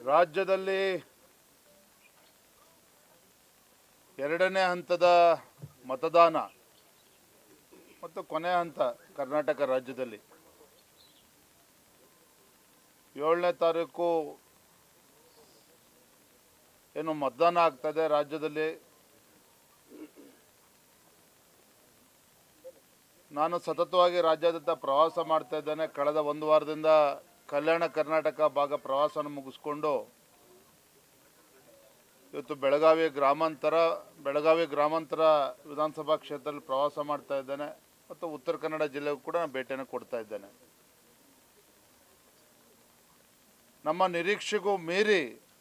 ರಾಜ್ಯದಲ್ಲಿ ಎರಡನೇ ಹಂತದ ಮತದಾನ ಮತ್ತು ಕೊನೆ ಹಂತ ಕರ್ನಾಟಕ ರಾಜ್ಯದಲ್ಲಿ ಏಳನೇ ತಾರೀಕು ಏನು ಮತದಾನ ಆಗ್ತದೆ ರಾಜ್ಯದಲ್ಲಿ ನಾನು ಸತತವಾಗಿ ರಾಜ್ಯಾದ್ಯಂತ ಪ್ರವಾಸ ಮಾಡ್ತಾ ಇದ್ದೇನೆ ಕಳೆದ ಒಂದು ವಾರದಿಂದ ಕಲ್ಯಾಣ ಕರ್ನಾಟಕ ಭಾಗ ಪ್ರವಾಸನ ಮುಗಿಸ್ಕೊಂಡು ಇವತ್ತು ಬೆಳಗಾವಿ ಗ್ರಾಮಾಂತರ ಬೆಳಗಾವಿ ಗ್ರಾಮಾಂತರ ವಿಧಾನಸಭಾ ಕ್ಷೇತ್ರದಲ್ಲಿ ಪ್ರವಾಸ ಮಾಡ್ತಾ ಇದ್ದೇನೆ ಮತ್ತು ಉತ್ತರ ಕನ್ನಡ ಜಿಲ್ಲೆಗೂ ಕೂಡ ನಾನು ಭೇಟಿಯನ್ನು ಕೊಡ್ತಾ ಇದ್ದೇನೆ ನಮ್ಮ ನಿರೀಕ್ಷೆಗೂ ಮೀರಿ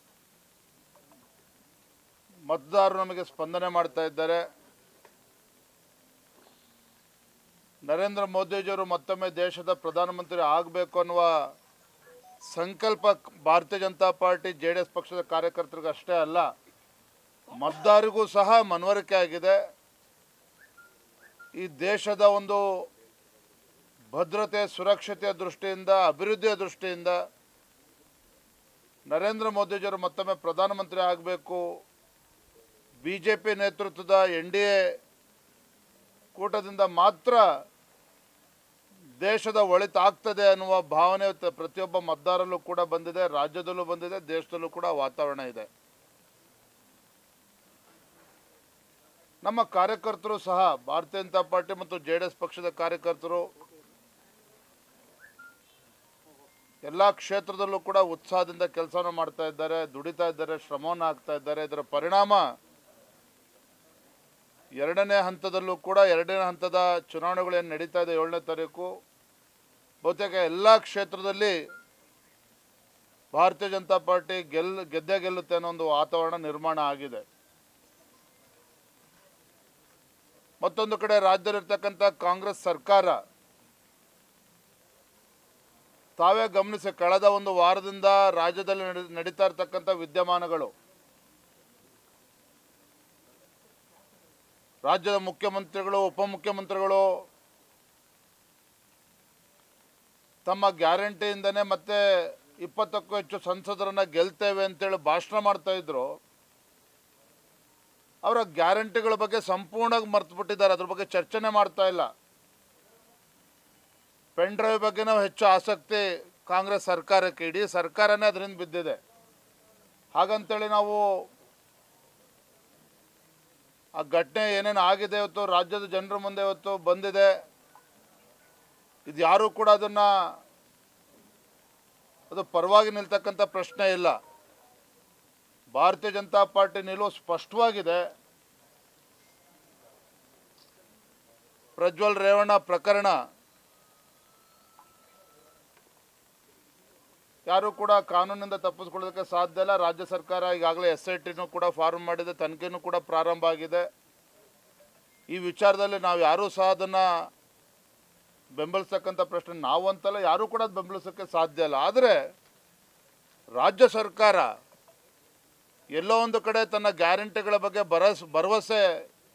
ಮತದಾರರು ನಮಗೆ ಸ್ಪಂದನೆ ಮಾಡ್ತಾ ಇದ್ದಾರೆ ನರೇಂದ್ರ ಮೋದಿಜಿಯವರು ಮತ್ತೊಮ್ಮೆ ದೇಶದ ಪ್ರಧಾನಮಂತ್ರಿ ಆಗಬೇಕು ಅನ್ನುವ ಸಂಕಲ್ಪ Bharatiya Janata party J D S ಪಕ್ಷದ ಕಾರ್ಯಕರ್ತರಿಗೂ ಅಷ್ಟೇ ಅಲ್ಲ ಮತದಾರರಿಗೂ ಸಹ ಮನವರಿಕೆ ಆಗಿದೆ ಈ ದೇಶದ ಒಂದು ಭದ್ರತೆ ಸುರಕ್ಷತೆಯ ದೃಷ್ಟಿಯಿಂದ ಅಭಿವೃದ್ಧಿಯ ದೃಷ್ಟಿಯಿಂದ ನರೇಂದ್ರ ಮೋದಿಜಿಯವರು ಮತ್ತೊಮ್ಮೆ ಪ್ರಧಾನಮಂತ್ರಿ ಆಗಬೇಕು ಬಿ ಜೆ ಪಿ ನೇತೃತ್ವದ ಎನ್ ಡಿ ಎ ಕೂಟದಿಂದ ಮಾತ್ರ ದೇಶದ ಒಳಿತಾಗ್ತದೆ ಅನ್ನುವ ಭಾವನೆ ತ- ಪ್ರತಿಯೊಬ್ಬ ಮತದಾರಲ್ಲೂ ಕೂಡ ಬಂದಿದೆ ರಾಜ್ಯದಲ್ಲೂ ಬಂದಿದೆ ದೇಶದಲ್ಲೂ ಕೂಡ ವಾತಾವರಣ ಇದೆ ನಮ್ಮ ಕಾರ್ಯಕರ್ತರು ಸಹ ಭಾರತೀಯ ಜನತಾ ಪಾರ್ಟಿ ಮತ್ತು ಜೆ ಡಿ ಎಸ್ ಪಕ್ಷದ ಕಾರ್ಯಕರ್ತರು ಎಲ್ಲ ಕ್ಷೇತ್ರದಲ್ಲೂ ಕೂಡ ಉತ್ಸಾಹದಿಂದ ಕೆಲಸವನ್ನು ಮಾಡ್ತಾ ಇದ್ದಾರೆ ದುಡಿತಾ ಇದ್ದಾರೆ ಶ್ರಮವನ್ನು ಹಾಕ್ತಾ ಇದ್ದಾರೆ ಇದರ ಪರಿಣಾಮ ಎರಡನೇ ಹಂತದಲ್ಲೂ ಕೂಡ ಎರಡನೇ ಹಂತದ ಚುನಾವಣೆಗಳು ಏನು ನಡೀತಾ ಇದೆ ಏಳನೇ ತಾರೀಕು ಬಹುತೇಕ ಎಲ್ಲ ಕ್ಷೇತ್ರದಲ್ಲಿ ಭಾರತೀಯ ಜನತಾ ಪಾರ್ಟಿ ಗೆಲ್ ಗೆದ್ದೇ ಗೆಲ್ಲುತ್ತೆ ಅನ್ನೋ ಒಂದು ವಾತಾವರಣ ನಿರ್ಮಾಣ ಆಗಿದೆ ಮತ್ತೊಂದು ಕಡೆ ರಾಜ್ಯದಲ್ಲಿರ್ತಕ್ಕಂಥ ಕಾಂಗ್ರೆಸ್ ಸರ್ಕಾರ ತಾವೇ ಗಮನಿಸಿ ಕಳೆದ ಒಂದು ವಾರದಿಂದ ರಾಜ್ಯದಲ್ಲಿ ನಡೆ- ನಡೀತಾ ಇರ್ತಕ್ಕಂಥ ವಿದ್ಯಮಾನಗಳು ರಾಜ್ಯದ ಮುಖ್ಯಮಂತ್ರಿಗಳು ಉಪಮುಖ್ಯಮಂತ್ರಿಗಳು ತಮ್ಮ ಗ್ಯಾರಂಟಿಯಿಂದನೇ ಮತ್ತೆ ಇಪ್ಪತ್ತಕ್ಕೂ ಹೆಚ್ಚು ಸಂಸದರನ್ನ ಗೆಲ್ತೇವೆ ಅಂತೇಳಿ ಭಾಷಣ ಮಾಡ್ತಾ ಇದ್ರು ಅವರ ಗ್ಯಾರಂಟಿಗಳ ಬಗ್ಗೆ ಸಂಪೂರ್ಣವಾಗಿ ಮರ್ತು ಬಿಟ್ಟಿದ್ದಾರೆ ಅದ್ರ ಬಗ್ಗೆ ಚರ್ಚೆನೆ ಮಾಡ್ತಾ ಇಲ್ಲ ಪೆನ್ ಡ್ರೈವ್ ಬಗ್ಗೆ ನಾವು ಹೆಚ್ಚು ಆಸಕ್ತಿ ಕಾಂಗ್ರೆಸ್ ಸರ್ಕಾರಕ್ಕೆ ಇಡೀ ಸರ್ಕಾರನೇ ಅದರಿಂದ ಬಿದ್ದಿದೆ ಹಾಗಂತೇಳಿ ನಾವು ಆ ಘಟನೆ ಏನೇನು ಆಗಿದೆ ಇವತ್ತು ರಾಜ್ಯದ ಜನರ ಮುಂದೆ ಇವತ್ತು ಬಂದಿದೆ ಇದು ಯಾರೂ ಕೂಡ ಅದನ್ನು ಅದು ಪರವಾಗಿ ನಿಲ್ತಕ್ಕಂಥ ಪ್ರಶ್ನೆ ಇಲ್ಲ ಭಾರತೀಯ ಜನತಾ ಪಾರ್ಟಿ ನಿಲುವು ಸ್ಪಷ್ಟವಾಗಿದೆ ಪ್ರಜ್ವಲ್ ರೇವಣ್ಣ ಪ್ರಕರಣ ಯಾರು ಕೂಡ ಕಾನೂನಿಂದ ತಪ್ಪಿಸ್ಕೊಳ್ಳೋದಕ್ಕೆ ಸಾಧ್ಯ ಇಲ್ಲ ರಾಜ್ಯ ಸರ್ಕಾರ ಈಗಾಗಲೇ ಎಸ್ ಐ ಟಿನೂ ಕೂಡ ಫಾರ್ಮ್ ಮಾಡಿದೆ ತನಿಖೆನೂ ಕೂಡ ಪ್ರಾರಂಭ ಆಗಿದೆ ಈ ವಿಚಾರದಲ್ಲಿ ನಾವು ಯಾರೂ ಸಹ ಅದನ್ನು ಬೆಂಬಲಿಸ್ತಕ್ಕಂಥ ಪ್ರಶ್ನೆ ನಾವು ಅಂತಲ್ಲ ಯಾರೂ ಕೂಡ ಅದ್ ಬೆಂಬಲಿಸೋಕ್ಕೆ ಸಾಧ್ಯ ಇಲ್ಲ ಆದರೆ ರಾಜ್ಯ ಸರ್ಕಾರ ಎಲ್ಲೋ ಒಂದು ಕಡೆ ತನ್ನ ಗ್ಯಾರಂಟಿಗಳ ಬಗ್ಗೆ ಭರಸ್ ಭರವಸೆ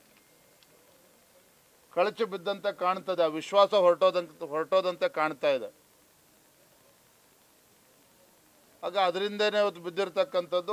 ಕಳಚಿ ಬಿದ್ದಂತೆ ಕಾಣ್ತದೆ ಆ ವಿಶ್ವಾಸ ಹೊರಟೋದಂತೆ ಹೊರಟೋದಂತೆ ಕಾಣ್ತಾ ಇದೆ ಆಗ ಅದರಿಂದನೇ ಇವತ್ತು ಬಿದ್ದಿರ್ತಕ್ಕಂಥದ್ದು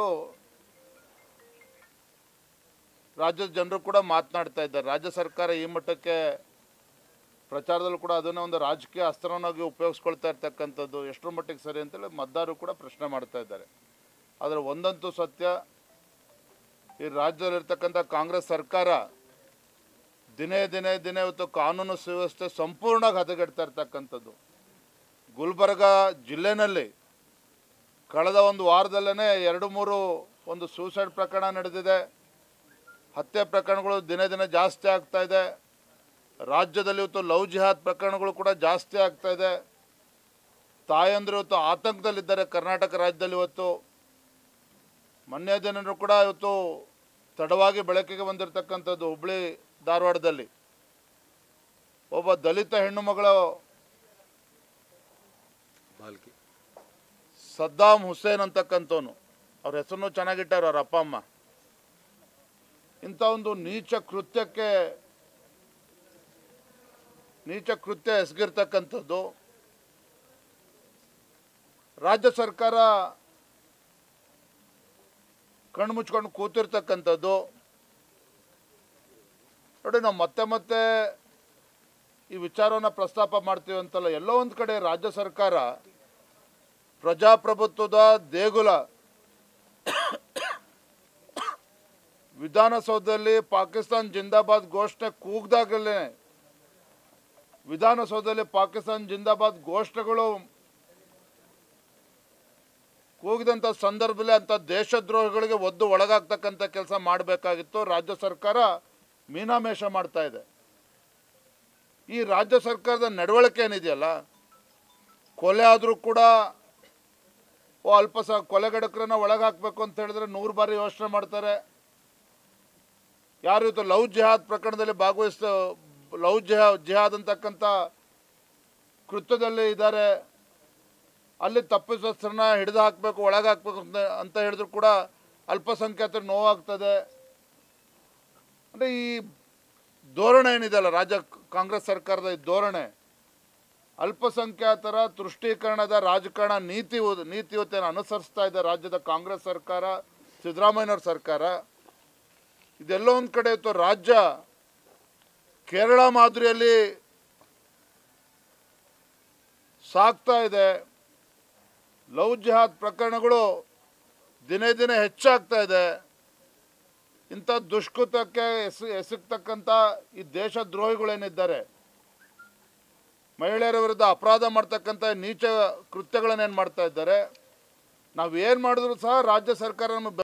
ರಾಜ್ಯದ ಜನರು ಕೂಡ ಮಾತನಾಡ್ತಾ ಇದ್ದಾರೆ ರಾಜ್ಯ ಸರ್ಕಾರ ಈ ಮಟ್ಟಕ್ಕೆ ಪ್ರಚಾರದಲ್ಲೂ ಕೂಡ ಅದನ್ನೇ ಒಂದು ರಾಜಕೀಯ ಅಸ್ತ್ರವನ್ನಾಗಿ ಉಪಯೋಗಿಸ್ಕೊಳ್ತಾ ಇರ್ತಕ್ಕಂಥದ್ದು ಎಷ್ಟರ ಮಟ್ಟಿಗೆ ಸರಿ ಅಂತೇಳಿ ಮತದಾರರು ಕೂಡ ಪ್ರಶ್ನೆ ಮಾಡ್ತಾ ಇದ್ದಾರೆ ಆದರೆ ಒಂದಂತೂ ಸತ್ಯ ಈ ರಾಜ್ಯದಲ್ಲಿರ್ತಕ್ಕಂಥ ಕಾಂಗ್ರೆಸ್ ಸರ್ಕಾರ ದಿನೇ ದಿನೇ ದಿನೇ ಇವತ್ತು ಕಾನೂನು ಸುವ್ಯವಸ್ಥೆ ಸಂಪೂರ್ಣವಾಗಿ ಹದಗೆಡ್ತಾ ಇರ್ತಕ್ಕಂಥದ್ದು ಗುಲ್ಬರ್ಗ ಜಿಲ್ಲೆನಲ್ಲಿ ಕಳೆದ ಒಂದು ವಾರದಲ್ಲೇ ಎರಡು ಮೂರು ಒಂದು ಸೂಸೈಡ್ ಪ್ರಕರಣ ನಡೆದಿದೆ ಹತ್ಯೆ ಪ್ರಕರಣಗಳು ದಿನೇ ದಿನೇ ಜಾಸ್ತಿ ಆಗ್ತಾ ಇದೆ ರಾಜ್ಯದಲ್ಲಿ ಇವತ್ತು ಲವ್ ಜಿಹಾದ್ ಪ್ರಕರಣಗಳು ಕೂಡ ಜಾಸ್ತಿ ಆಗ್ತಾ ಇದೆ ತಾಯಂದ್ರು ಇವತ್ತು ಆತಂಕದಲ್ಲಿದ್ದಾರೆ ಕರ್ನಾಟಕ ರಾಜ್ಯದಲ್ಲಿ ಇವತ್ತು ಮೊನ್ನೆ ದಿನನೂ ಕೂಡ ಇವತ್ತು ತಡವಾಗಿ ಬೆಳಕಿಗೆ ಬಂದಿರತಕ್ಕಂಥದ್ದು ಹುಬ್ಳಿ ಧಾರವಾಡದಲ್ಲಿ ಒಬ್ಬ ದಲಿತ ಹೆಣ್ಣು ಮಗಳು ಬಾಲ್ಕಿ ಸದ್ದಾಂ ಹುಸೇನ್ ಅಂತಕ್ಕಂಥವನು ಅವ್ರ ಹೆಸರನ್ನು ಚೆನ್ನಾಗಿಟ್ಟಾರ ಅವ್ರ ಅಪ್ಪ ಅಮ್ಮ ಇಂಥ ಒಂದು ನೀಚ ಕೃತ್ಯಕ್ಕೆ ನೀಚ ಕೃತ್ಯ ಎಸಗಿರ್ತಕ್ಕಂಥದ್ದು ರಾಜ್ಯ ಸರ್ಕಾರ ಕಣ್ಣು ಮುಚ್ಕೊಂಡು ಕೂತಿರ್ತಕ್ಕಂಥದ್ದು ನೋಡಿ ನಾವು ಮತ್ತೆ ಮತ್ತೆ ಈ ವಿಚಾರವನ್ನು ಪ್ರಸ್ತಾಪ ಮಾಡ್ತೀವಿ ಅಂತಲ್ಲ ಎಲ್ಲೋ ಒಂದು ಕಡೆ ರಾಜ್ಯ ಸರ್ಕಾರ ಪ್ರಜಾಪ್ರಭುತ್ವದ ದೇಗುಲ ವಿಧಾನಸೌಧದಲ್ಲಿ ಪಾಕಿಸ್ತಾನ್ ಜಿಂದಾಬಾದ್ ಘೋಷಣೆ ಕೂಗ್ದಾಗಲೇ ವಿಧಾನಸೌಧದಲ್ಲಿ ಪಾಕಿಸ್ತಾನ್ ಜಿಂದಾಬಾದ್ ಘೋಷಣೆಗಳು ಕೂಗಿದಂಥ ಸಂದರ್ಭದಲ್ಲಿ ಅಂಥ ದೇಶದ್ರೋಹಿಗಳಿಗೆ ಒದ್ದು ಒಳಗಾಗ್ತಕ್ಕಂಥ ಕೆಲಸ ಮಾಡಬೇಕಾಗಿತ್ತು ರಾಜ್ಯ ಸರ್ಕಾರ ಮೀನಾಮೇಷ ಮಾಡ್ತಾ ಇದೆ ಈ ರಾಜ್ಯ ಸರ್ಕಾರದ ನಡವಳಿಕೆ ಏನಿದೆಯಲ್ಲ ಕೊಲೆ ಆದರೂ ಕೂಡ ಓ ಅಲ್ಪ ಸ ಕೊಲೆಗಡಕರನ್ನ ಒಳಗಾಕಬೇಕು ಅಂತ ಹೇಳಿದ್ರೆ ನೂರು ಬಾರಿ ಯೋಚನೆ ಮಾಡ್ತಾರೆ ಯಾರು ಇವತ್ತು ಲವ್ ಜಿಹಾದ್ ಪ್ರಕರಣದಲ್ಲಿ ಭಾಗವಹಿಸ ಲವ್ ಜಿಹಾ ಜಿಹಾದ್ ಅಂತಕ್ಕಂಥ ಕೃತ್ಯದಲ್ಲಿ ಇದ್ದಾರೆ ಅಲ್ಲಿ ತಪ್ಪಿಸೋಸ್ತ್ರನ ಹಿಡಿದು ಹಾಕಬೇಕು ಒಳಗೆ ಹಾಕ್ಬೇಕು ಅಂತ ಅಂತ ಹೇಳಿದ್ರು ಕೂಡ ಅಲ್ಪಸಂಖ್ಯಾತರು ನೋವಾಗ್ತದೆ ಅಂದರೆ ಈ ಧೋರಣೆ ಏನಿದೆಯಲ್ಲ ರಾಜ್ಯ ಕಾಂಗ್ರೆಸ್ ಸರ್ಕಾರದ ಈ ಧೋರಣೆ ಅಲ್ಪಸಂಖ್ಯಾತರ ತುಷ್ಟೀಕರಣದ ರಾಜಕಾರಣ ನೀತಿ ಉ- ನೀತಿಯುತೆಯನ್ನು ಅನುಸರಿಸ್ತಾ ಇದೆ ರಾಜ್ಯದ ಕಾಂಗ್ರೆಸ್ ಸರ್ಕಾರ ಸಿದ್ದರಾಮಯ್ಯನವ್ರ ಸರ್ಕಾರ ಇದೆಲ್ಲೋ ಒಂದು ಕಡೆ ಇತ್ತು ರಾಜ್ಯ ಕೇರಳ ಮಾದರಿಯಲ್ಲಿ ಸಾಗ್ತಾ ಇದೆ ಲವ್ ಜಿಹಾದ್ ಪ್ರಕರಣಗಳು ದಿನೇ ದಿನೇ ಹೆಚ್ಚಾಗ್ತಾ ಇದೆ ಇಂಥ ದುಷ್ಕೃತಕ್ಕೆ ಎಸ್ ಎಸಗ್ತಕ್ಕಂಥ ಈ ದೇಶದ್ರೋಹಿಗಳೇನಿದ್ದಾರೆ ಮಹಿಳೆಯರ ವಿರುದ್ಧ ಅಪರಾಧ ಮಾಡ್ತಕ್ಕಂಥ ನೀಚ ಕೃತ್ಯಗಳನ್ನೇನು ಮಾಡ್ತಾ ಇದ್ದಾರೆ ನಾವು ಏನು ಮಾಡಿದ್ರು ಸಹ ರಾಜ್ಯ ಸರ್ಕಾರ ನಮಗೆ